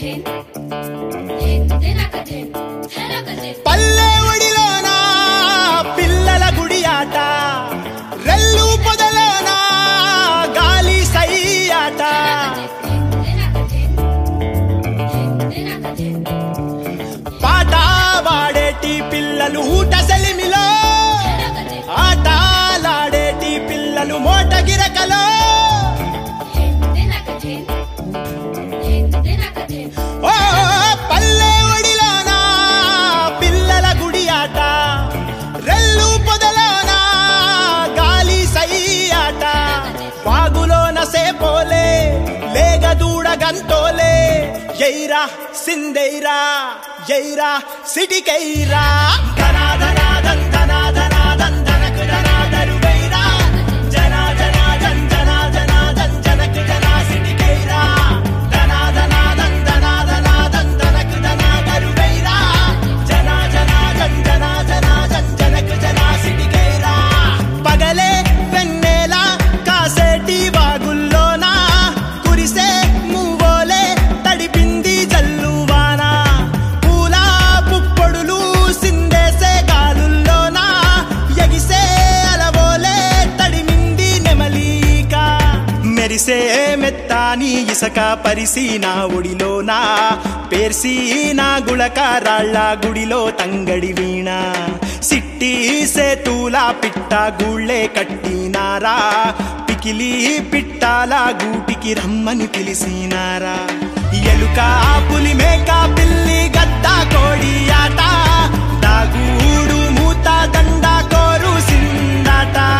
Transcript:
పల్లె ఒడిలోన పిల్లల గుడి ఆట రెల్లు పొదలోన గాలి సై ఆట పాట వాడేటి పిల్లలు ఊట సెలిమిలో ఆటలాడేటి పిల్లలు మోట గిరకలో ఓ పల్లె ఒడిలోన పిల్లల గుడి ఆట రెల్లు పొదలోన గాలి సై ఆట వాగులోన సేపోలే లేగ దూడ గంతోలే ఎయిరా సిందెయిరా ఎయిరా సిటికైరా ధనాధనాదం ధనాధనాదం ధనకు ధనాధరు వైరా జనా జనాదం జనాదనాదం జనకు జనా సిటికైరా ధనాధనాదం ధనాధనాదం ధనకు ధనాధరు వైరా జనా జనాదం జనాదనాదం జనకు జనా సిటికైరా పగలే వెన్నెల కాసేటి వాగుల్లోన కురిసే మువ్వోలే తడిపింది జల్లువాన పూల పుప్పొడులు సిందేసే గాలుల్లోన ఎగిసే అలవోలే తడిమింది నెమలీక మెరిసే మెత్తాని ఇసక పరిసి నా ఒడిలోన పేర్సి నా గుళక రాళ్ళ గుడిలో తంగడి వీణ సిట్టి సేతుల పిట్ట గూళ్ళే కట్టినారా పికిలి పిట్టాల గూటికి రమ్మని పిలిసినారా ఎలుక పులి మేక పిల్లి గద్ద కోడి ఆట దాగూడు మూత దండ కోరు సిందాట